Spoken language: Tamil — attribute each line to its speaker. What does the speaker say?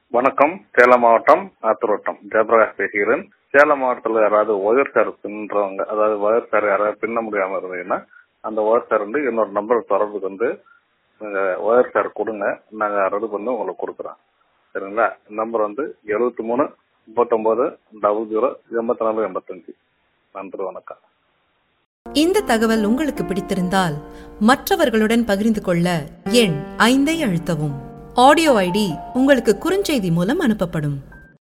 Speaker 1: வணக்கம் சேலம் மாவட்டம் ஆத்தூர்வட்டம் ஜெயபிரகாஷ் பேசுகிறேன் சேலம் மாவட்டத்தில் யாராவது ஒயர் சார் பின்றவங்க அதாவது ஒயர் சார் யாராவது பின்ன முடியாம இருந்தீங்கன்னா அந்த ஒயர் சார் வந்து என்னோட நம்பர் தொடர்பு வந்து நீங்க ஒயர் சார் கொடுங்க நாங்க ரெடி பண்ணி உங்களுக்கு கொடுக்குறோம் சரிங்களா நம்பர் வந்து எழுபத்தி மூணு முப்பத்தொன்பது டபுள் ஜீரோ எண்பத்தி நாலு எண்பத்தஞ்சு நன்றி வணக்கம்
Speaker 2: இந்த தகவல் உங்களுக்கு பிடித்திருந்தால் மற்றவர்களுடன் பகிர்ந்து கொள்ள எண் ஐந்தை அழுத்தவும் ஆடியோ ஐடி உங்களுக்கு குறுஞ்செய்தி மூலம் அனுப்பப்படும்